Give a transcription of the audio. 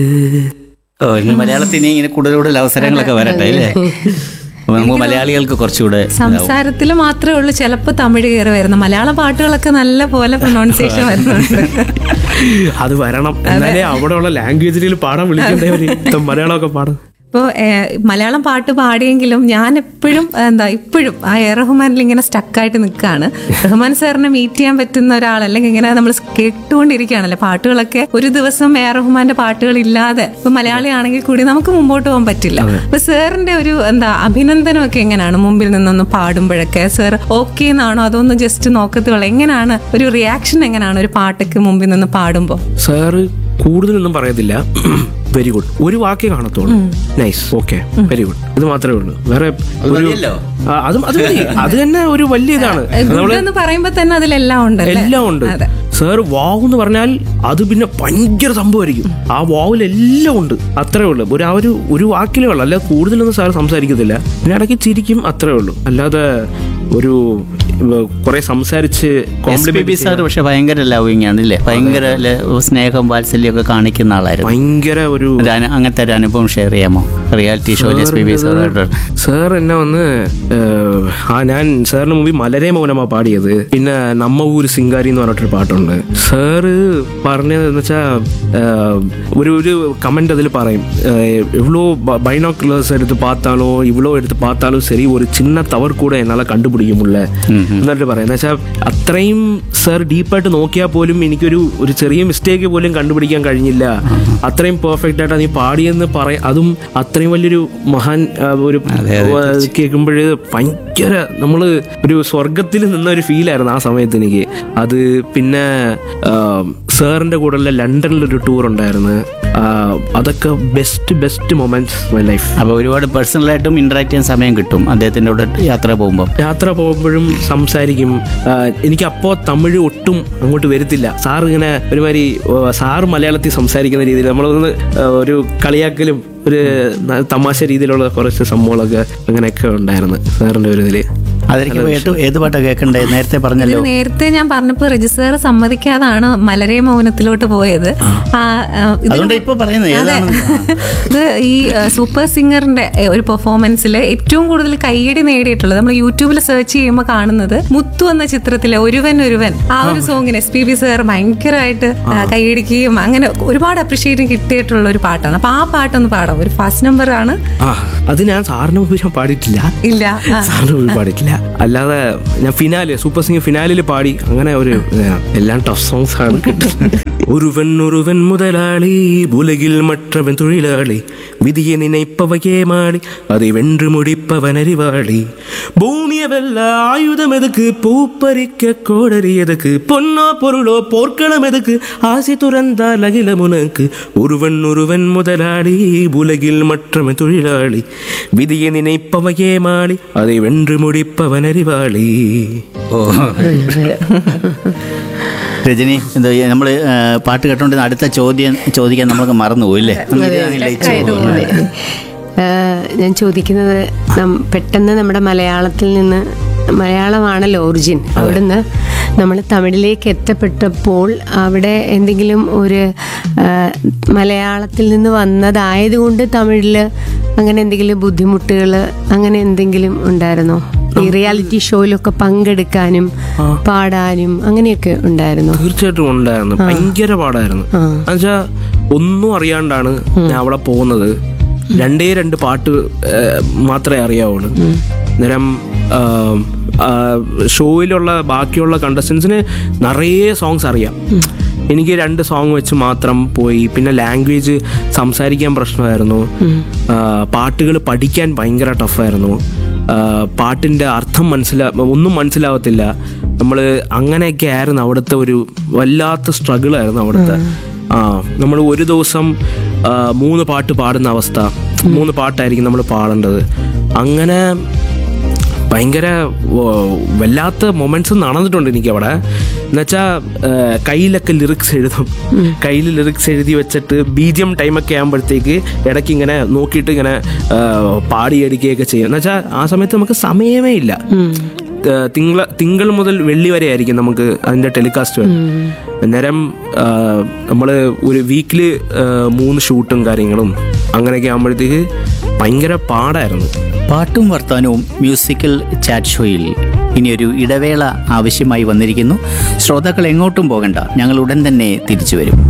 ഓ ഇനി മലയാളത്തിന് ഇങ്ങനെ കൂടുതൽ കൂടുതൽ അവസരങ്ങളൊക്കെ വരട്ടെ അല്ലേ അപ്പൊ നമുക്ക് മലയാളികൾക്ക് കുറച്ചുകൂടെ ഇതാവും. സംസാരത്തിൽ മാത്രമേ ഉള്ളൂ ചിലപ്പോൾ തമിഴ് കയറി വരുന്നത് മലയാള പാട്ടുകളൊക്കെ നല്ല പോലെ പ്രൊനൗൺസിയേഷൻ വരുന്നുണ്ട് അത് വരണം എന്നാലേ അവിടെയുള്ള ലാംഗ്വേജിൽ പാടാൻ വിളിക്കണ്ടവര് മലയാളമൊക്കെ പാടും ഇപ്പോൾ മലയാളം പാട്ട് പാടിയെങ്കിലും ഞാൻ എപ്പോഴും എന്താ ഇപ്പോഴും ആ എ റഹ്മാനിൽ ഇങ്ങനെ സ്റ്റക്കായിട്ട് നിൽക്കുകയാണ് റഹ്മാൻ സാറിനെ മീറ്റ് ചെയ്യാൻ പറ്റുന്ന ഒരാൾ അല്ലെങ്കിൽ ഇങ്ങനെ നമ്മൾ കേട്ടുകൊണ്ടിരിക്കുകയാണല്ലോ പാട്ടുകളൊക്കെ ഒരു ദിവസം എ റഹ്മാന്റെ പാട്ടുകൾ ഇല്ലാതെ ഇപ്പൊ മലയാളി ആണെങ്കിൽ കൂടി നമുക്ക് മുമ്പോട്ട് പോകാൻ പറ്റില്ല അപ്പൊ സാറിന്റെ ഒരു എന്താ അഭിനന്ദനമൊക്കെ എങ്ങനെയാണ് മുമ്പിൽ നിന്നൊന്ന് പാടുമ്പോഴൊക്കെ സാർ ഓക്കെ എന്നാണോ അതൊന്ന് ജസ്റ്റ് നോക്കത്തുള്ളൂ എങ്ങനെയാണ് ഒരു റിയാക്ഷൻ എങ്ങനെയാണ് ഒരു പാട്ടൊക്കെ മുമ്പിൽ നിന്ന് പാടുമ്പോൾ സാറ് കൂടുതലൊന്നും പറയത്തില്ല വെരി ഗുഡ് ഒരു വാക്കേ കാണത്തുള്ളൂ നൈസ് ഓക്കെ വെരി ഗുഡ് ഇത് മാത്രമേ ഉള്ളൂ വേറെ ഒരു മതിയല്ലോ. ആ, അത് അത് മതി. അത് തന്നെ ഒരു വലിയ ഇതാണ് ഗുഡ് എന്ന് പറയുമ്പോൾ തന്നെ അതിലെല്ലാം ഉണ്ടല്ലേ എല്ലാം ഉണ്ട് അതെ. സാർ വാവ് എന്ന് പറഞ്ഞാൽ അത് പിന്നെ ഭയങ്കര സംഭവമായിരിക്കും ആ വാവിൽ എല്ലാം ഉണ്ട് അത്രേ ഉള്ളൂ ഒരു ആ ഒരു ഒരു വാക്കിലേ ഉള്ളൂ അല്ലാതെ കൂടുതലൊന്നും സാർ സംസാരിക്കത്തില്ല പിന്നെ ഇടയ്ക്ക് ചിരിക്കും അത്രേ ഉള്ളൂ അല്ലാതെ ഒരു കുറെ സംസാരിച്ച് S P B compliment sir പക്ഷെ ഭയങ്കര ലവിങ് ആണ് അല്ലേ ഭയങ്കര ല- സ്നേഹം വാത്സല്യം ഒക്കെ കാണിക്കുന്ന ആളായിരുന്നു ഭയങ്കര ഒരു ഒരു അനു- അങ്ങനത്തെ ഒരു അനുഭവം ഷെയർ ചെയ്യാമോ റിയാലിറ്റി ഷോയിൽ എസ് പി ബി സാറായിട്ട് സാർ എന്നെ വന്ന് ഏഹ്, ആ ഞാൻ സാറിന് മുമ്പിൽ മലരെ മൗനമാ പാടിയത് പിന്നെ നമ്മ ഊര് സിംഗാരി എന്ന് പറഞ്ഞിട്ടൊരു പാട്ടുണ്ട് സാറ് പറഞ്ഞത് എന്ന് വെച്ചാ ഏഹ്, ഒരു ഒരു കമന്റ് അതിൽ പറയും ഏഹ്, ഇவ்வளோ பைனாக்குலர்ஸ் எடுத்து பார்த்தாலும் இவ்வளோ எடுத்து பார்த்தாலும் சரி ஒரு சின்ன தவறு கூட என்னால் கண்டுപിടിக்க முடியல എന്നിട്ട് പറയാം എന്ന് വെച്ചാൽ അത്രയും സാർ ഡീപ്പായിട്ട് നോക്കിയാൽ പോലും എനിക്കൊരു ഒരു ചെറിയ മിസ്റ്റേക്ക് പോലും കണ്ടുപിടിക്കാൻ കഴിഞ്ഞില്ല അത്രയും പെർഫെക്റ്റ് ആയിട്ട് നീ പാടിയെന്ന് പറയ അതും അത്രയും വലിയൊരു മഹാൻ ആ, ഒരു കേൾക്കുമ്പോൾ ഭയങ്കര നമ്മൾ ഒരു സ്വർഗത്തിൽ നിന്ന ഒരു ഫീലായിരുന്നു ആ സമയത്ത് എനിക്ക് അത് പിന്നെ സാറിന്റെ കൂടെയുള്ള ലണ്ടനിലൊരു ടൂർ ഉണ്ടായിരുന്നു ആ, അതൊക്കെ best best moments my life അപ്പോൾ ഒരുപാട് പേഴ്സണലായിട്ടും ഇന്ററാക്ട് ചെയ്യാൻ സമയം കിട്ടും അദ്ദേഹത്തിൻ്റെ കൂടെ യാത്ര പോകുമ്പോൾ യാത്ര പോകുമ്പോഴും സംസാരിക്കും ആ, എനിക്ക് അപ്പോൾ തമിഴ് ഒട്ടും അങ്ങോട്ട് വരത്തില്ല സാർ ഇങ്ങനെ ഒരുമാതിരി ഓ, സാർ മലയാളത്തിൽ സംസാരിക്കുന്ന രീതിയിൽ നമ്മളൊന്ന് ആ, ഒരു കളിയാക്കലും ഒരു ന- തമാശ രീതിയിലുള്ള കുറച്ച് സംഭവങ്ങളൊക്കെ അങ്ങനെയൊക്കെ ഉണ്ടായിരുന്നു സാറിന്റെ ഒരു ഇതില് അതായിരിക്കും ഏറ്റവും ഏത് പാട്ടാണ് കേൾക്കണ്ടേ നേരത്തെ പറഞ്ഞല്ലോ ഇത് നേരത്തെ ഞാൻ പറഞ്ഞപ്പോ രജിസ്റ്റർ സമ്മതിക്കാതാണ് മലരെ മൗനത്തിലോട്ട് പോയത് ആ, ആ, ഇത് അതുകൊണ്ട് ഇപ്പൊ പറയുന്നത് അതെ ഏതാണ് ഇത് ഈ ആ, സൂപ്പർ സിംഗറിന്റെ ഏ, ഒരു പെർഫോമൻസിൽ ഏറ്റവും കൂടുതൽ കൈയടി നേടിയിട്ടുള്ളത് നമ്മൾ യൂട്യൂബിൽ സെർച്ച് ചെയ്യുമ്പോൾ കാണുന്നത് മുത്തു എന്ന ചിത്രത്തിലെ ഒരുവൻ ഒരുവൻ ആ ഒരു സോങ്ങിന് എസ് പി ബി സാർ ഭയങ്കരമായിട്ട് ആ, കൈയടിക്കുകയും അങ്ങനെ ഒരുപാട് അപ്രിഷിയേറ്റ് കിട്ടിയിട്ടുള്ള ഒരു പാട്ടാണ് അപ്പൊ ആ പാട്ടൊന്ന് പാടാം ഒരു ഫസ്റ്റ് നമ്പർ ആണ് ആ അത് ഞാൻ സാറിന് മുമ്പ് ഞാൻ പാടിയിട്ടില്ല ഇല്ല ആ. സാറിന് മുമ്പ് പാടിയിട്ടില്ല അല്ലാതെ ഞാൻ ഫിനാലെ സൂപ്പർ സിംഗർ ഫിനാലിൽ പാടി അങ്ങനെ ഒരു ഇതാണ്. എല്ലാം ടഫ് സോങ്സ് ആണ് കിട്ടുന്നത് ഒരുവൻ ഒരുവൻ മുതലാളി ഉലകിൽ മற்றവൻ തൊഴിലാളി വിധിയെ നിனைப்பவையே மாடி அதை வென்று முடிப்பவன் அறிவாளி பூமிய வெல்ல ஆயுதம் எதுக்கு பூப்பறிக்க கோடரி எதுக்கு பொன்னோ பொருளோ போர்க்களம் எதுக்கு ஆசை துறந்தால் அகிலம் உனக்கு ஒருவன் ஒருவன் முதலாளி உலகில் மற்றவன் தொழிலாளி விதியை நினைப்பவையே மாடி அதை வென்று முடிப்பவன் அறிவாளி ഓ രജനി എന്താ നമ്മൾ പാട്ട് കേട്ടോണ്ടിരുന്ന അടുത്ത ചോദ്യം ചോദിക്കാൻ നമുക്ക് മറന്നുപോയില്ലേ ഏഹ് ഞാൻ ചോദിക്കുന്നത് നം- പെട്ടെന്ന് നമ്മുടെ മലയാളത്തിൽ നിന്ന് മലയാളമാണല്ലോ ഒറിജിൻ അവിടുന്ന് നമ്മൾ തമിഴിലേക്ക് എത്തപ്പെട്ടപ്പോൾ അവിടെ എന്തെങ്കിലും ഒരു ഏഹ്, മലയാളത്തിൽ നിന്ന് വന്നതായതുകൊണ്ട് തമിഴിൽ അങ്ങനെ എന്തെങ്കിലും ബുദ്ധിമുട്ടുകൾ അങ്ങനെ എന്തെങ്കിലും ഉണ്ടായിരുന്നോ ഈ റിയാലിറ്റി ഷോയിലൊക്കെ പങ്കെടുക്കാനും പാടാനും അങ്ങനെയൊക്കെ ഉണ്ടായിരുന്നോ തീർച്ചയായിട്ടും ഉണ്ടായിരുന്നു ഭയങ്കര പാടായിരുന്നു എന്നുവെച്ചാ ഒന്നും അറിയാണ്ടാണ് ഞാൻ അവിടെ പോകുന്നത് രണ്ടേ രണ്ട് പാട്ട് ഏഹ്, മാത്രമേ അറിയാവുള്ളൂ അന്നേരം ആം, ആ, ഷോയിലുള്ള ബാക്കിയുള്ള കണ്ടസ്റ്റൻസിന് നിറയെ സോങ്സ് അറിയാം എനിക്ക് രണ്ട് സോങ് വെച്ച് മാത്രം പോയി പിന്നെ ലാംഗ്വേജ് സംസാരിക്കാൻ പ്രശ്നമായിരുന്നു പാട്ടുകൾ പഠിക്കാൻ ഭയങ്കര ടഫായിരുന്നു പാട്ടിൻ്റെ അർത്ഥം മനസ്സിലാ ഒന്നും മനസ്സിലാവത്തില്ല നമ്മൾ അങ്ങനെയൊക്കെ ആയിരുന്നു അവിടുത്തെ ഒരു വല്ലാത്ത സ്ട്രഗിൾ ആയിരുന്നു അവിടുത്തെ ആ നമ്മൾ ഒരു ദിവസം ആ, മൂന്ന് പാട്ട് പാടുന്ന അവസ്ഥ മൂന്ന് പാട്ടായിരിക്കും നമ്മൾ പാടേണ്ടത് അങ്ങനെ ഭയങ്കര ഓ, വല്ലാത്ത മൊമെന്റ്സ് നടന്നിട്ടുണ്ട് എനിക്ക് അവിടെ എന്നുവെച്ചാൽ കയ്യിലൊക്കെ ലിറിക്സ് എഴുതും കയ്യിൽ ലിറിക്സ് എഴുതി വെച്ചിട്ട് ബി ജി എം ടൈമൊക്കെ ആകുമ്പോഴത്തേക്ക് ഇടയ്ക്ക് ഇങ്ങനെ നോക്കിയിട്ട് ഇങ്ങനെ ആ, പാടിയെടുക്കുകയൊക്കെ ചെയ്യും എന്നുവെച്ചാൽ ആ സമയത്ത് നമുക്ക് സമയമേ ഇല്ല ഏഹ്, തിങ്കള തിങ്കൾ മുതൽ വെള്ളി വരെ ആയിരിക്കും നമുക്ക് അതിന്റെ ടെലികാസ്റ്റ് വരുന്നത് അന്നേരം നമ്മൾ ഒരു വീക്കില് മൂന്ന് ഷൂട്ടും കാര്യങ്ങളും അങ്ങനെയൊക്കെ ആകുമ്പോഴത്തേക്ക് ഭയങ്കര പാടായിരുന്നു പാട്ടും വർത്താനവും മ്യൂസിക്കൽ ചാറ്റ് ഷോയിൽ ഇനിയൊരു ഇടവേള ആവശ്യമായി വന്നിരിക്കുന്നു ശ്രോതാക്കൾ എങ്ങോട്ടും പോകണ്ട ഞങ്ങൾ ഉടൻ തന്നെ തിരിച്ചു വരും